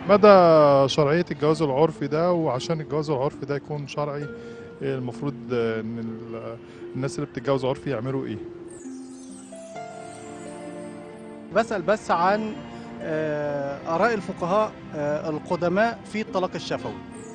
مدى شرعية الجواز العرفي ده وعشان الجواز العرفي ده يكون شرعي المفروض ان ال- الناس اللي بتتجوز عرفي يعملوا ايه؟ بسأل بس عن آه، آراء الفقهاء آه، القدماء في الطلاق الشفوي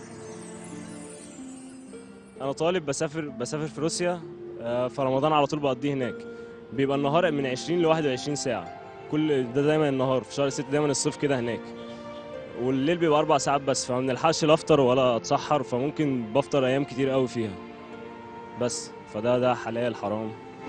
انا طالب بسافر بسافر في روسيا آه، في رمضان على طول بقضيه هناك بيبقى النهار من 20 ل 21 ساعه كل ده دايما النهار في شهر 6 دايما الصيف كده هناك والليل بيبقى اربع ساعات بس فما بنلحقش لا افطر ولا اتسحر فممكن بفطر ايام كتير قوي فيها بس فده ده حلال حرام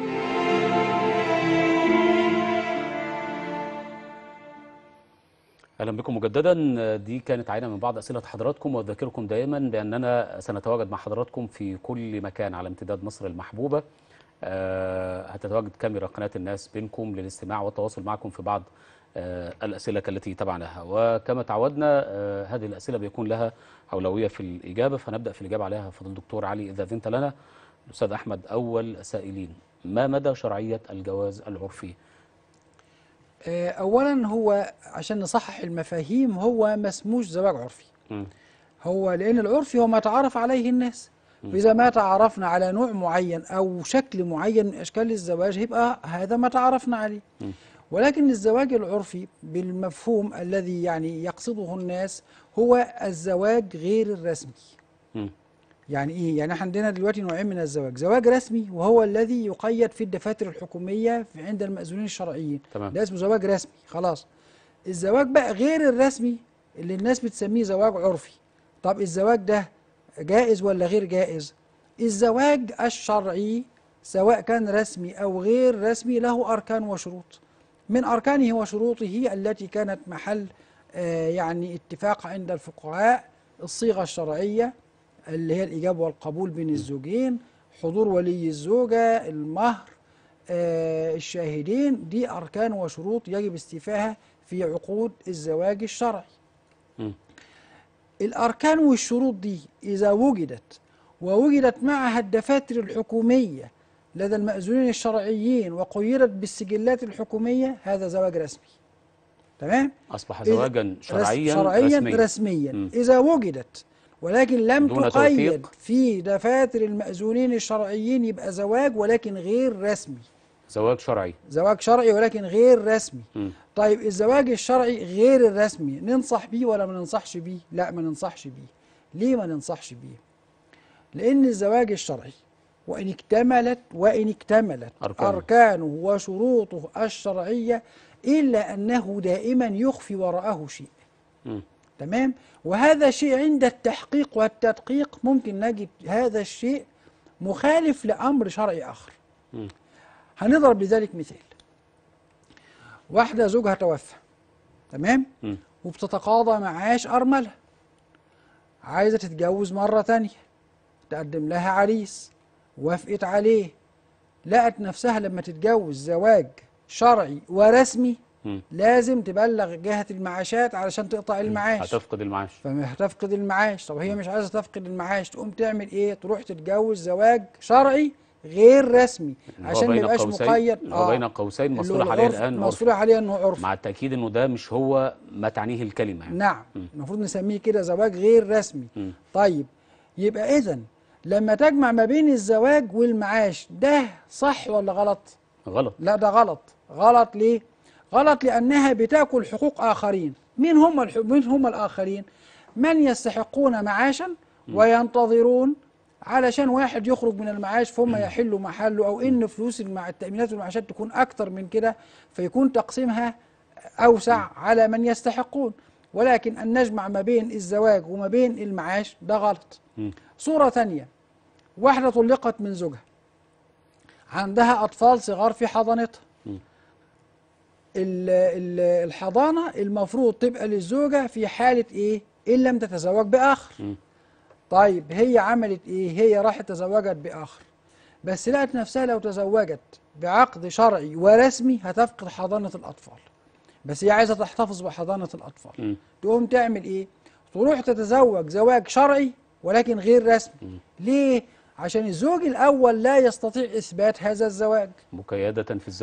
اهلا بكم مجددا دي كانت عينه من بعض اسئله حضراتكم واذكركم دائما باننا سنتواجد مع حضراتكم في كل مكان على امتداد مصر المحبوبه آه، هتتواجد كاميرا قناه الناس بينكم للاستماع والتواصل معكم في بعض آه، الاسئله التي تبعناها وكما تعودنا آه، هذه الاسئله بيكون لها اولويه في الاجابه فنبدا في الاجابه عليها فضل الدكتور علي اذا اذنت لنا الاستاذ احمد اول سائلين ما مدى شرعيه الجواز العرفي آه، اولا هو عشان نصحح المفاهيم هو ما اسموش زواج عرفي مم. هو لان العرفي هو ما تعرف عليه الناس واذا ما تعرفنا على نوع معين او شكل معين من اشكال الزواج يبقى هذا ما تعرفنا عليه مم. ولكن الزواج العرفي بالمفهوم الذي يعني يقصده الناس هو الزواج غير الرسمي مم. يعني ايه يعني احنا عندنا دلوقتي نوعين من الزواج زواج رسمي وهو الذي يقيد في الدفاتر الحكوميه في عند المأذونين الشرعيين تمام ده اسمه زواج رسمي خلاص الزواج بقى غير الرسمي اللي الناس بتسميه زواج عرفي طب الزواج ده جائز ولا غير جائز الزواج الشرعي سواء كان رسمي او غير رسمي له اركان وشروط من اركانه وشروطه التي كانت محل آه، يعني اتفاق عند الفقهاء الصيغه الشرعيه اللي هي الاجابه والقبول بين الزوجين حضور ولي الزوجه المهر آه، الشاهدين دي أركان وشروط يجب استيفاءها في عقود الزواج الشرعي مم. الأركان والشروط دي إذا وجدت ووجدت معها الدفاتر الحكومية لدى المأذونين الشرعيين وقيدت بالسجلات الحكومية هذا زواج رسمي تمام؟ اصبح إذا- زواجا رس- شرعيا شرعيا رسميا رسميا مم. إذا وجدت ولكن لم دون تقيد توثيق. في دفاتر المأذونين الشرعيين يبقى زواج ولكن غير رسمي زواج شرعي زواج شرعي ولكن غير رسمي مم. طيب الزواج الشرعي غير الرسمي ننصح بيه ولا ما ننصحش بيه لا ما ننصحش بيه ليه ما ننصحش بيه لأن الزواج الشرعي وإن اكتملت وإن اكتملت أركانه. أركانه وشروطه الشرعية إلا أنه دائما يخفي وراءه شيء مم. تمام وهذا شيء عند التحقيق والتدقيق ممكن نجد هذا الشيء مخالف لأمر شرعي آخر مم. هنضرب لذلك مثال واحدة زوجها توفى تمام مم. وبتتقاضى معاش أرملة عايزة تتجوز مرة تانية تقدم لها عريس وافقت عليه لقت نفسها لما تتجوز زواج شرعي ورسمي مم. لازم تبلغ جهة المعاشات علشان تقطع المعاش هتفقد المعاش فهتفقد المعاش طب هي مش عايزه تفقد المعاش تقوم تعمل ايه تروح تتجوز زواج شرعي غير رسمي اللي هو عشان ما بين يبقاش قوسين- مقيد اللي هو بين قوسين اللي هو مصطلح عليه العرف- الان عرف مصطلح عليه انه عرف مع التاكيد انه ده مش هو ما تعنيه الكلمه يعني. نعم مم. المفروض نسميه كده زواج غير رسمي مم. طيب يبقى اذا لما تجمع ما بين الزواج والمعاش ده صح ولا غلط غلط لا ده غلط غلط ليه غلط لانها بتاكل حقوق اخرين مين هم الح... مين هم الاخرين من يستحقون معاشا وينتظرون علشان واحد يخرج من المعاش فهم يحلوا محله او ان فلوس المع... التامينات والمعاشات تكون اكتر من كده فيكون تقسيمها اوسع على من يستحقون ولكن ان نجمع ما بين الزواج وما بين المعاش ده غلط مم. صوره ثانيه واحده طلقت من زوجها عندها اطفال صغار في حضانتها مم. ال- ال- الحضانه المفروض تبقى للزوجه في حاله ايه ان لم تتزوج باخر مم. طيب هي عملت ايه هي راحت تزوجت باخر بس لقت نفسها لو تزوجت بعقد شرعي ورسمي هتفقد حضانه الاطفال بس هي عايزه تحتفظ بحضانه الاطفال مم. تقوم تعمل ايه تروح تتزوج زواج شرعي ولكن غير رسمي ليه عشان الزوج الاول لا يستطيع اثبات هذا الزواج مكيده في الزوج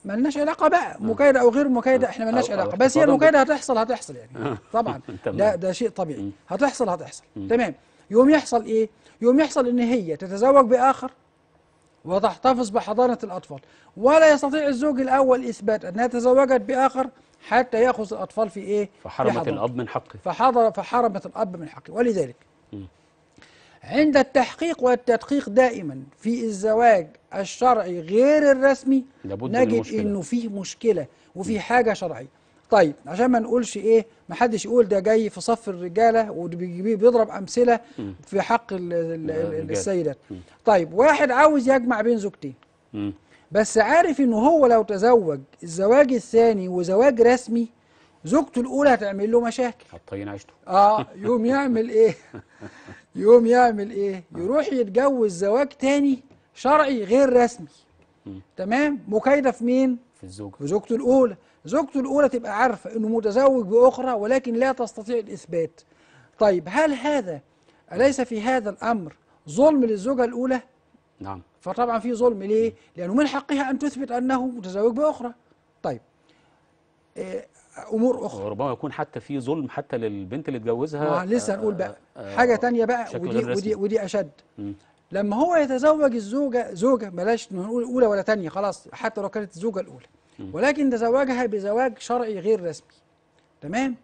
ملناش علاقه بقى مكايده او غير مكايده احنا ملناش أو- أو علاقه بس هي احتفاظاً المكايده هتحصل هتحصل يعني طبعا تمام. ده ده شيء طبيعي هتحصل هتحصل تمام يوم يحصل ايه يوم يحصل ان هي تتزوج باخر وتحتفظ بحضانه الاطفال ولا يستطيع الزوج الاول اثبات انها تزوجت باخر حتى ياخذ الاطفال في ايه في فحرمت حضانته. الاب من حقه فحضر فحرمت الأب من حقه ولذلك عند التحقيق والتدقيق دائما في الزواج الشرعي غير الرسمي لابد من نجد مشكلة. انه فيه مشكله وفي حاجه شرعيه طيب عشان ما نقولش ايه ما حدش يقول ده جاي في صف الرجاله وبيضرب امثله في حق ال- ال- ال- الرجال. السيدات طيب واحد عاوز يجمع بين زوجتين مم. بس عارف انه هو لو تزوج الزواج الثاني وزواج رسمي زوجته الاولى هتعمل له مشاكل هتطين عيشته اه يوم يعمل ايه يوم يعمل ايه يروح يتجوز زواج تاني شرعي غير رسمي تمام مكايده في مين في الزوج في زوجته الاولى زوجته الاولى تبقى عارفه انه متزوج باخرى ولكن لا تستطيع الاثبات طيب هل هذا اليس في هذا الامر ظلم للزوجه الاولى نعم فطبعا في ظلم ليه لانه من حقها ان تثبت انه متزوج باخرى طيب إيه، امور اخرى وربما يكون حتى في ظلم حتى للبنت اللي اتجوزها ما لسه آه، هنقول بقى آه، حاجه تانية بقى بشكل ودي غير رسمي. ودي ودي اشد مم. لما هو يتزوج الزوجه زوجه بلاش نقول اولى ولا تانية خلاص حتى لو كانت الزوجه الاولى ولكن تزوجها بزواج شرعي غير رسمي تمام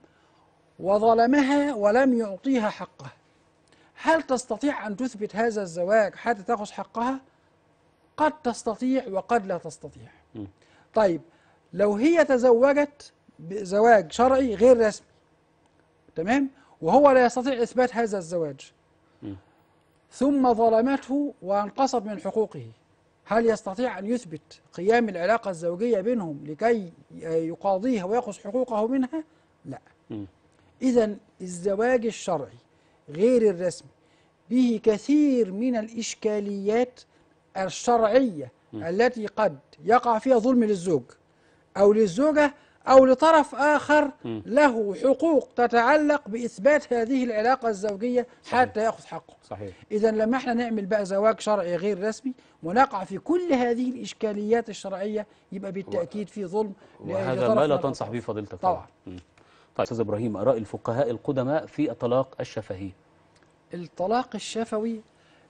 وظلمها ولم يعطيها حقها هل تستطيع ان تثبت هذا الزواج حتى تاخذ حقها قد تستطيع وقد لا تستطيع مم. طيب لو هي تزوجت بزواج شرعي غير رسمي تمام وهو لا يستطيع اثبات هذا الزواج مم. ثم ظلمته وانقصت من حقوقه هل يستطيع ان يثبت قيام العلاقه الزوجيه بينهم لكي يقاضيها ويأخذ حقوقه منها لا مم. اذا الزواج الشرعي غير الرسمي به كثير من الاشكاليات الشرعيه التي قد يقع فيها ظلم للزوج او للزوجه او لطرف اخر له حقوق تتعلق باثبات هذه العلاقه الزوجيه حتى ياخذ حقه صحيح اذا لما احنا نعمل بقى زواج شرعي غير رسمي ونقع في كل هذه الاشكاليات الشرعيه يبقى بالتاكيد في ظلم ل- وهذا لطرف ما من لا الأطراف. تنصح به فضيلتك طبعا مم. طيب استاذ ابراهيم اراء الفقهاء القدماء في الطلاق الشفهي الطلاق الشفوي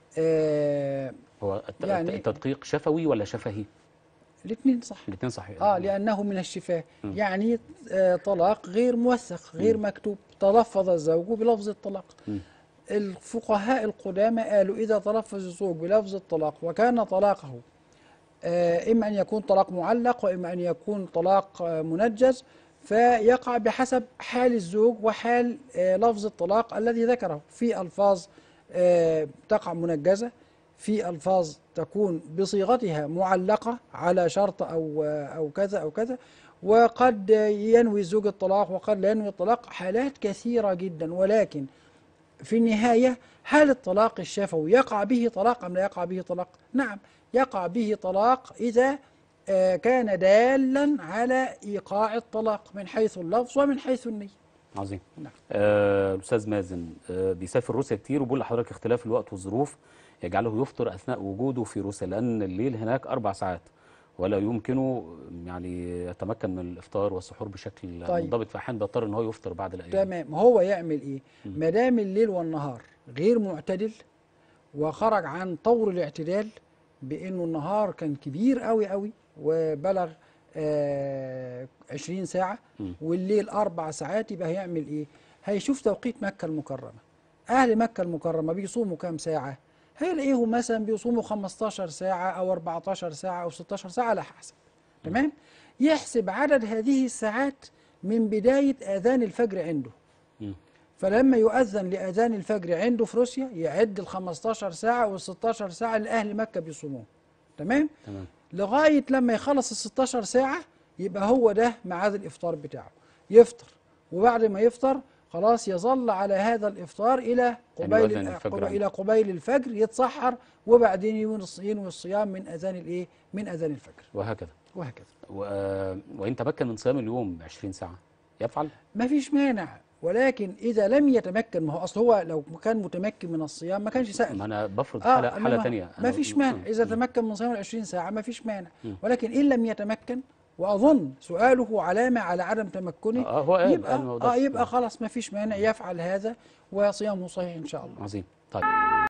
آه هو الت- يعني- التدقيق شفوي ولا شفهي الاثنين صح الاثنين صحيح اه لانه من الشفاه يعني آه طلاق غير موثق غير مكتوب تلفظ الزوج بلفظ الطلاق مم. الفقهاء القدامى قالوا اذا تلفظ الزوج بلفظ الطلاق وكان طلاقه آه اما ان يكون طلاق معلق واما ان يكون طلاق آه منجز فيقع بحسب حال الزوج وحال آه لفظ الطلاق الذي ذكره في الفاظ آه تقع منجزه في الفاظ تكون بصيغتها معلقه على شرط او او كذا او كذا وقد ينوي الزوج الطلاق وقد لا ينوي الطلاق حالات كثيره جدا ولكن في النهايه هل الطلاق الشفوي يقع به طلاق ام لا يقع به طلاق؟ نعم يقع به طلاق اذا آه، كان دالا على ايقاع الطلاق من حيث اللفظ ومن حيث النيه. عظيم نعم. آه الاستاذ مازن آه بيسافر روسيا كتير وبيقول لحضرتك اختلاف الوقت والظروف يجعله يفطر اثناء وجوده في روسيا لان الليل هناك اربع ساعات ولا يمكنه يعني يتمكن من الافطار والسحور بشكل طيب. منضبط في احيان بيضطر ان هو يفطر بعد الايام تمام هو يعمل ايه؟ ما دام الليل والنهار غير معتدل وخرج عن طور الاعتدال بانه النهار كان كبير قوي قوي وبلغ آه 20 ساعه مم. والليل اربع ساعات يبقى هيعمل ايه؟ هيشوف توقيت مكه المكرمه. اهل مكه المكرمه بيصوموا كام ساعه؟ هيلاقيهم مثلا بيصوموا 15 ساعه او 14 ساعه او 16 ساعه على حسب. تمام؟ يحسب عدد هذه الساعات من بدايه اذان الفجر عنده. مم. فلما يؤذن لأذان الفجر عنده في روسيا يعد ال 15 ساعة وال 16 ساعة اللي أهل مكة بيصوموهم تمام؟ تمام لغاية لما يخلص ال 16 ساعة يبقى هو ده ميعاد الإفطار بتاعه يفطر وبعد ما يفطر خلاص يظل على هذا الإفطار إلى قبيل يؤذن الفجر قبيل- عنده. إلى قبيل الفجر يتسحر وبعدين ينوي الص- ينوي الصيام من أذان الإيه؟ من أذان الفجر وهكذا وهكذا و... وان تمكن من صيام اليوم 20 ساعه يفعل ما فيش مانع ولكن إذا لم يتمكن ما هو أصل هو لو كان متمكن من الصيام ما كانش سأل ما انا بفرض آه حاله حاله إنما ثانيه ما فيش مانع اذا تمكن من صيام ال 20 ساعه ما فيش مانع ولكن ان لم يتمكن واظن سؤاله علامه على عدم تمكنه آه هو قال يبقى قال ما اه أقدرش. يبقى خلاص ما فيش مانع يفعل هذا وصيامه صحيح ان شاء الله عظيم طيب